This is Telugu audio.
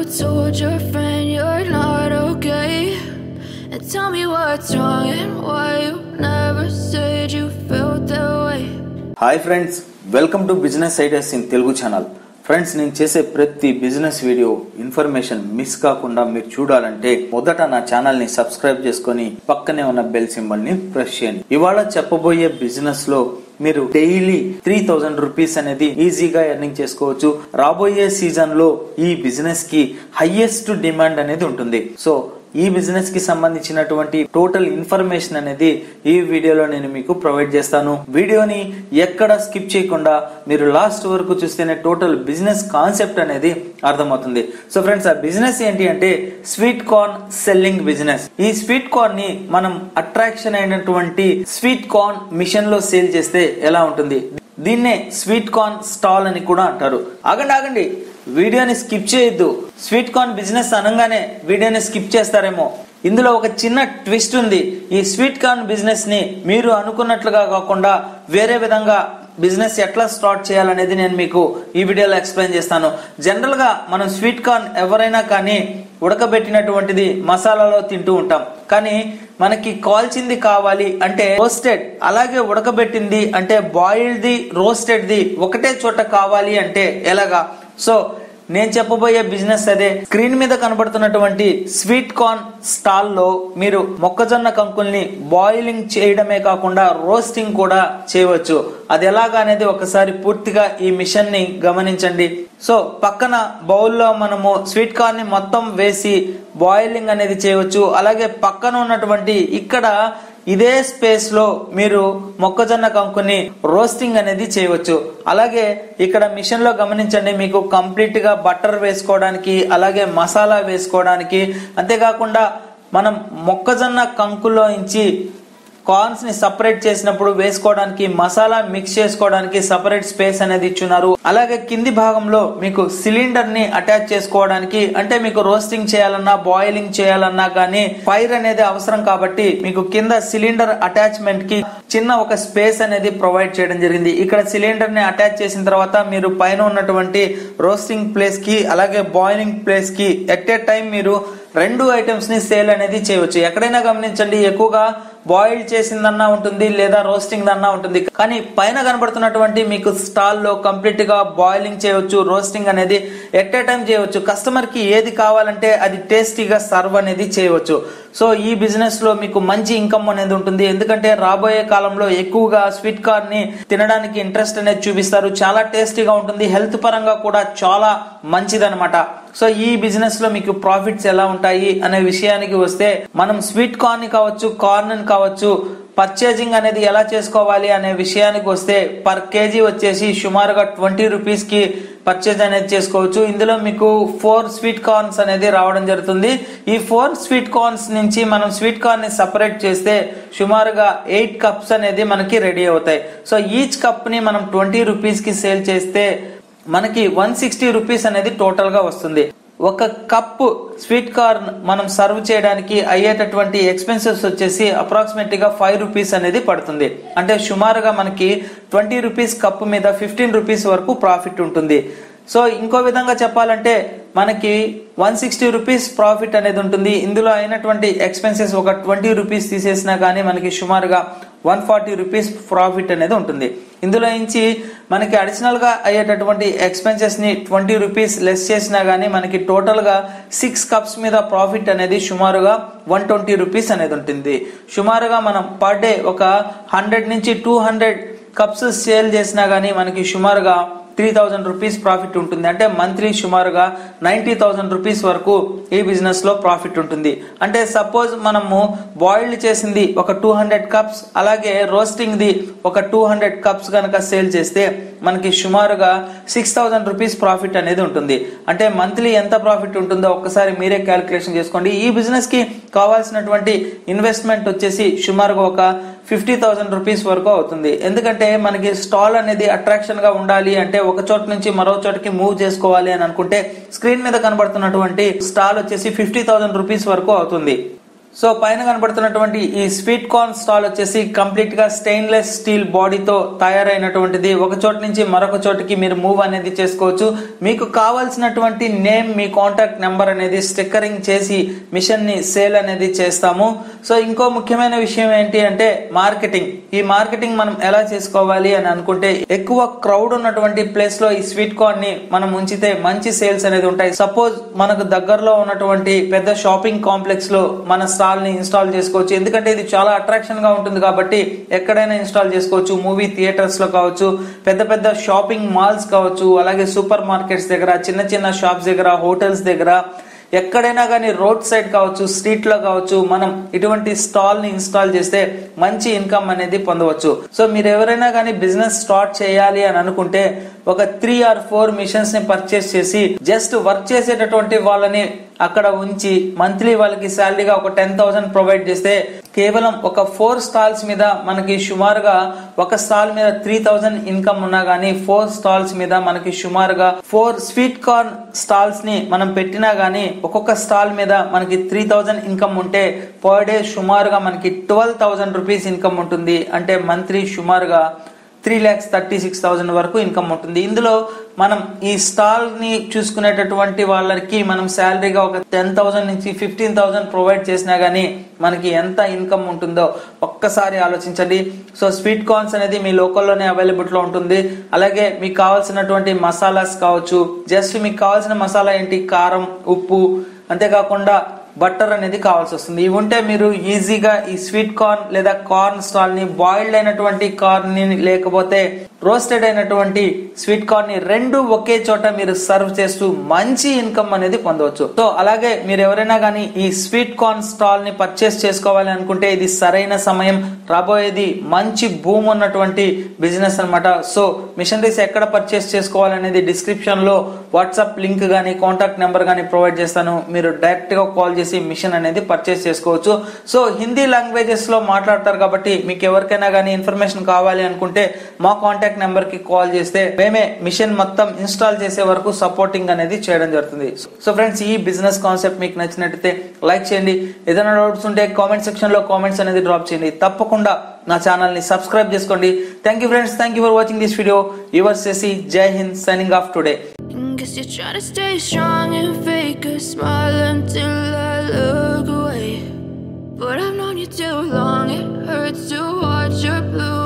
told your friend you're not okay? And tell me what's wrong and why you never said you felt that way. Hi friends welcome to business ideas in Telugu channel friends నేను చేసే ప్రతి బిజినెస్ వీడియో ఇన్ఫర్మేషన్ మిస్ కాకుండా మీరు చూడాలంటే మొదట నా ఛానల్ ని సబ్స్క్రైబ్ చేసుకొని పక్కనే ఉన్న బెల్ సింబల్ ని ప్రెస్ చేయండి ఇవాళ చెప్పబోయే బిజినెస్ లో మీరు డైలీ త్రీ థౌజండ్ రూపీస్ అనేది ఈజీగా ఎర్నింగ్ చేసుకోవచ్చు రాబోయే సీజన్ లో ఈ బిజినెస్ కి హైయెస్ట్ డిమాండ్ అనేది ఉంటుంది సో ఈ బిజినెస్ కి సంబంధించినటువంటి టోటల్ ఇన్ఫర్మేషన్ అనేది ఈ వీడియోలో నేను మీకు ప్రొవైడ్ చేస్తాను వీడియోని ఎక్కడ స్కిప్ చేయకుండా మీరు లాస్ట్ వరకు చూస్తేనే టోటల్ బిజినెస్ కాన్సెప్ట్ అనేది అర్థమవుతుంది సో ఫ్రెండ్స్ ఆ బిజినెస్ ఏంటి అంటే స్వీట్ కార్న్ సెల్లింగ్ బిజినెస్ ఈ స్వీట్ కార్న్ ని మనం అట్రాక్షన్ అయినటువంటి స్వీట్ కార్న్ మిషన్ లో సేల్ చేస్తే ఎలా ఉంటుంది దీన్నే స్వీట్ కార్న్ స్టాల్ అని కూడా అంటారు ఆగండి ఆగండి వీడియోని స్కిప్ చేయొద్దు స్వీట్ కార్న్ బిజినెస్ అనగానే వీడియోని స్కిప్ చేస్తారేమో ఇందులో ఒక చిన్న ట్విస్ట్ ఉంది ఈ స్వీట్ కార్న్ బిజినెస్ ని మీరు అనుకున్నట్లుగా కాకుండా వేరే విధంగా బిజినెస్ ఎట్లా స్టార్ట్ చేయాలనేది నేను మీకు ఈ వీడియోలో ఎక్స్ప్లెయిన్ చేస్తాను జనరల్ గా మనం స్వీట్ కార్న్ ఎవరైనా కానీ ఉడకబెట్టినటువంటిది మసాలాలో తింటూ ఉంటాం కానీ మనకి కాల్చింది కావాలి అంటే రోస్టెడ్ అలాగే ఉడకబెట్టింది అంటే బాయిల్డ్ది రోస్టెడ్ది ఒకటే చోట కావాలి అంటే ఎలాగా సో నేను చెప్పబోయే బిజినెస్ అదే స్క్రీన్ మీద కనబడుతున్నటువంటి స్వీట్ కార్న్ స్టాల్ లో మీరు మొక్కజొన్న కంకుల్ని బాయిలింగ్ చేయడమే కాకుండా రోస్టింగ్ కూడా చేయవచ్చు అది ఎలాగా అనేది ఒకసారి పూర్తిగా ఈ మిషన్ ని గమనించండి సో పక్కన బౌల్లో మనము స్వీట్ కార్న్ ని మొత్తం వేసి బాయిలింగ్ అనేది చేయవచ్చు అలాగే పక్కన ఉన్నటువంటి ఇక్కడ ఇదే స్పేస్ లో మీరు మొక్కజొన్న కంకుని రోస్టింగ్ అనేది చేయవచ్చు అలాగే ఇక్కడ మిషన్ లో గమనించండి మీకు కంప్లీట్ గా బటర్ వేసుకోవడానికి అలాగే మసాలా వేసుకోవడానికి అంతేకాకుండా మనం మొక్కజొన్న కంకులో నుంచి కార్న్స్ ని సపరేట్ చేసినప్పుడు వేసుకోవడానికి మసాలా మిక్స్ చేసుకోవడానికి సపరేట్ స్పేస్ అనేది ఇచ్చున్నారు అలాగే కింది భాగంలో మీకు సిలిండర్ ని అటాచ్ చేసుకోవడానికి అంటే మీకు రోస్టింగ్ చేయాలన్నా బాయిలింగ్ చేయాలన్నా కానీ ఫైర్ అనేది అవసరం కాబట్టి మీకు కింద సిలిండర్ అటాచ్మెంట్ కి చిన్న ఒక స్పేస్ అనేది ప్రొవైడ్ చేయడం జరిగింది ఇక్కడ సిలిండర్ ని అటాచ్ చేసిన తర్వాత మీరు పైన ఉన్నటువంటి రోస్టింగ్ ప్లేస్ కి అలాగే బాయిలింగ్ ప్లేస్ కి ఎట్ ఏ టైం మీరు రెండు ఐటమ్స్ ని సేల్ అనేది చేయవచ్చు ఎక్కడైనా గమనించండి ఎక్కువగా బాయిల్ చేసిందన్నా ఉంటుంది లేదా రోస్టింగ్ దన్నా ఉంటుంది కానీ పైన కనబడుతున్నటువంటి మీకు స్టాల్ లో కంప్లీట్ గా బాయిలింగ్ చేయవచ్చు రోస్టింగ్ అనేది ఎట్ ఏ టైం చేయవచ్చు కస్టమర్ కి ఏది కావాలంటే అది టేస్టీగా సర్వ్ అనేది చేయవచ్చు సో ఈ బిజినెస్ లో మీకు మంచి ఇన్కమ్ అనేది ఉంటుంది ఎందుకంటే రాబోయే కాలంలో ఎక్కువగా స్వీట్ కార్న్ ని తినడానికి ఇంట్రెస్ట్ అనేది చూపిస్తారు చాలా టేస్టీగా ఉంటుంది హెల్త్ పరంగా కూడా చాలా మంచిదన్నమాట సో ఈ బిజినెస్ లో మీకు ప్రాఫిట్స్ ఎలా ఉంటాయి అనే విషయానికి వస్తే మనం స్వీట్ కార్న్ కావచ్చు కార్న్ కావచ్చు పర్చేజింగ్ అనేది ఎలా చేసుకోవాలి అనే విషయానికి వస్తే పర్ కేజీ వచ్చేసి సుమారుగా ట్వంటీ రూపీస్ కి పర్చేజ్ అనేది చేసుకోవచ్చు ఇందులో మీకు ఫోర్ స్వీట్ కార్న్స్ అనేది రావడం జరుగుతుంది ఈ ఫోర్ స్వీట్ కార్న్స్ నుంచి మనం స్వీట్ కార్న్ ని సపరేట్ చేస్తే సుమారుగా ఎయిట్ కప్స్ అనేది మనకి రెడీ అవుతాయి సో ఈచ్ కప్ ని మనం ట్వంటీ రూపీస్ కి సేల్ చేస్తే మనకి వన్ సిక్స్టీ రూపీస్ అనేది టోటల్ గా వస్తుంది ఒక కప్పు స్వీట్ కార్న్ మనం సర్వ్ చేయడానికి అయ్యేటటువంటి ఎక్స్పెన్సెస్ వచ్చేసి అప్రాక్సిమేట్ గా ఫైవ్ రూపీస్ అనేది పడుతుంది అంటే సుమారుగా మనకి ట్వంటీ రూపీస్ కప్పు మీద ఫిఫ్టీన్ రూపీస్ వరకు ప్రాఫిట్ ఉంటుంది సో ఇంకో విధంగా చెప్పాలంటే మనకి వన్ సిక్స్టీ రూపీస్ ప్రాఫిట్ అనేది ఉంటుంది ఇందులో అయినటువంటి ఎక్స్పెన్సెస్ ఒక ట్వంటీ రూపీస్ తీసేసినా కానీ మనకి సుమారుగా వన్ ఫార్టీ రూపీస్ ప్రాఫిట్ అనేది ఉంటుంది ఇందులో నుంచి మనకి అడిషనల్ గా అయ్యేటటువంటి ఎక్స్పెన్సెస్ ని ట్వంటీ రూపీస్ లెస్ చేసినా గానీ మనకి టోటల్ గా సిక్స్ కప్స్ మీద ప్రాఫిట్ అనేది సుమారుగా వన్ ట్వంటీ రూపీస్ అనేది ఉంటుంది సుమారుగా మనం పర్ డే ఒక హండ్రెడ్ నుంచి టూ హండ్రెడ్ కప్స్ సేల్ చేసినా గానీ మనకి సుమారుగా త్రీ థౌజండ్ రూపీస్ ప్రాఫిట్ ఉంటుంది అంటే మంత్లీ సుమారుగా నైన్టీ థౌసండ్ రూపీస్ వరకు ఈ బిజినెస్ లో ప్రాఫిట్ ఉంటుంది అంటే సపోజ్ మనము బాయిల్డ్ చేసింది ఒక టూ హండ్రెడ్ కప్స్ అలాగే రోస్టింగ్ ది ఒక టూ హండ్రెడ్ కప్స్ కనుక సేల్ చేస్తే మనకి సుమారుగా సిక్స్ థౌసండ్ రూపీస్ ప్రాఫిట్ అనేది ఉంటుంది అంటే మంత్లీ ఎంత ప్రాఫిట్ ఉంటుందో ఒక్కసారి మీరే క్యాలిక్యులేషన్ చేసుకోండి ఈ బిజినెస్ కి కావాల్సినటువంటి ఇన్వెస్ట్మెంట్ వచ్చేసి సుమారుగా ఒక ఫిఫ్టీ థౌసండ్ రూపీస్ వరకు అవుతుంది ఎందుకంటే మనకి స్టాల్ అనేది అట్రాక్షన్ గా ఉండాలి అంటే ఒక చోట నుంచి మరో చోటకి మూవ్ చేసుకోవాలి అని అనుకుంటే స్క్రీన్ మీద కనబడుతున్నటువంటి స్టాల్ వచ్చేసి ఫిఫ్టీ థౌసండ్ రూపీస్ వరకు అవుతుంది సో పైన కనబడుతున్నటువంటి ఈ స్వీట్ కార్న్ స్టాల్ వచ్చేసి కంప్లీట్ గా స్టెయిన్లెస్ స్టీల్ బాడీతో తయారైనటువంటిది ఒక చోట నుంచి మరొక చోటికి మీరు మూవ్ అనేది చేసుకోవచ్చు మీకు కావాల్సినటువంటి నేమ్ మీ కాంటాక్ట్ నెంబర్ అనేది స్టిక్కరింగ్ చేసి మిషన్ ని సేల్ అనేది చేస్తాము సో ఇంకో ముఖ్యమైన విషయం ఏంటి అంటే మార్కెటింగ్ ఈ మార్కెటింగ్ మనం ఎలా చేసుకోవాలి అని అనుకుంటే ఎక్కువ క్రౌడ్ ఉన్నటువంటి ప్లేస్ లో ఈ స్వీట్ కార్న్ ని మనం ఉంచితే మంచి సేల్స్ అనేది ఉంటాయి సపోజ్ మనకు దగ్గరలో ఉన్నటువంటి పెద్ద షాపింగ్ కాంప్లెక్స్ లో మన స్టాల్ ని ఇన్స్టాల్ చేసుకోవచ్చు ఎందుకంటే ఇది చాలా అట్రాక్షన్ గా ఉంటుంది కాబట్టి ఎక్కడైనా ఇన్స్టాల్ చేసుకోవచ్చు మూవీ థియేటర్స్ లో కావచ్చు పెద్ద పెద్ద షాపింగ్ మాల్స్ కావచ్చు అలాగే సూపర్ మార్కెట్స్ దగ్గర చిన్న చిన్న షాప్స్ దగ్గర హోటల్స్ దగ్గర ఎక్కడైనా కానీ రోడ్ సైడ్ కావచ్చు స్ట్రీట్ లో కావచ్చు మనం ఇటువంటి స్టాల్ ని ఇన్స్టాల్ చేస్తే మంచి ఇన్కమ్ అనేది పొందవచ్చు సో మీరు ఎవరైనా కానీ బిజినెస్ స్టార్ట్ చేయాలి అని అనుకుంటే ఒక త్రీ ఆర్ ఫోర్ మిషన్స్ ని పర్చేస్ చేసి జస్ట్ వర్క్ చేసేటటువంటి వాళ్ళని అక్కడ ఉంచి మంత్లీ వాళ్ళకి శాలరీగా ఒక టెన్ థౌసండ్ ప్రొవైడ్ చేస్తే కేవలం ఒక ఫోర్ స్టాల్స్ మీద మనకి సుమారుగా ఒక స్టాల్ మీద త్రీ థౌసండ్ ఇన్కమ్ ఉన్నా గానీ ఫోర్ స్టాల్స్ మీద మనకి సుమారుగా ఫోర్ స్వీట్ కార్న్ స్టాల్స్ ని మనం పెట్టినా గానీ ఒక్కొక్క స్టాల్ మీద మనకి త్రీ థౌసండ్ ఇన్కమ్ ఉంటే పర్ డే సుమారుగా మనకి ట్వెల్వ్ థౌసండ్ రూపీస్ ఇన్కమ్ ఉంటుంది అంటే మంత్లీ సుమారుగా three lakhs thirty six thousand వరకు ఇన్కమ్ ఉంటుంది ఇందులో మనం ఈ స్టాల్ ని చూసుకునేటటువంటి వాళ్ళకి మనం శాలరీగా ఒక టెన్ థౌసండ్ నుంచి ఫిఫ్టీన్ థౌసండ్ ప్రొవైడ్ చేసినా గానీ మనకి ఎంత ఇన్కమ్ ఉంటుందో ఒక్కసారి ఆలోచించండి సో స్వీట్ కార్న్స్ అనేది మీ లోకల్లోనే అవైలబుల్ లో ఉంటుంది అలాగే మీకు కావాల్సినటువంటి మసాలాస్ కావచ్చు జస్ట్ మీకు కావాల్సిన మసాలా ఏంటి కారం ఉప్పు అంతేకాకుండా బట్టర్ అనేది కావాల్సి వస్తుంది ఇవి ఉంటే మీరు ఈజీగా ఈ స్వీట్ కార్న్ లేదా కార్న్ స్టాల్ ని బాయిల్డ్ అయినటువంటి కార్న్ ని లేకపోతే రోస్టెడ్ అయినటువంటి స్వీట్ కార్న్ ని రెండు ఒకే చోట మీరు సర్వ్ చేస్తూ మంచి ఇన్కమ్ అనేది పొందవచ్చు సో అలాగే మీరు ఎవరైనా కానీ ఈ స్వీట్ కార్న్ స్టాల్ ని పర్చేస్ చేసుకోవాలి అనుకుంటే ఇది సరైన సమయం రాబోయేది మంచి భూమి ఉన్నటువంటి బిజినెస్ అన్నమాట సో మిషనరీస్ ఎక్కడ పర్చేస్ చేసుకోవాలనేది డిస్క్రిప్షన్ లో వాట్సాప్ లింక్ గానీ కాంటాక్ట్ నెంబర్ గానీ ప్రొవైడ్ చేస్తాను మీరు డైరెక్ట్ గా కాల్ చేసి మిషన్ అనేది పర్చేస్ చేసుకోవచ్చు సో హిందీ లాంగ్వేజెస్ లో మాట్లాడతారు కాబట్టి మీకు ఎవరికైనా కానీ ఇన్ఫర్మేషన్ కావాలి అనుకుంటే మా కాంటాక్ట్ నెంబర్ కి కాల్ చేస్తే మేమే మిషన్ మొత్తం ఇన్స్టాల్ చేసే వరకు సపోర్టింగ్ అనేది చేయడం జరుగుతుంది సో ఫ్రెండ్స్ ఈ బిజినెస్ కాన్సెప్ట్ మీకు నచ్చినట్టయితే లైక్ చేయండి ఏదైనా డౌట్స్ ఉంటే కామెంట్ సెక్షన్ లో కామెంట్స్ అనేది డ్రాప్ చేయండి తప్పకుండా నా ఛానల్ ని సబ్స్క్రైబ్ చేసుకోండి thank you friends thank you for watching this video your చేసి Jai Hind signing off today Guess you're trying to stay strong and fake a smile until I look away. But I've known you too long, it hurts to watch your blue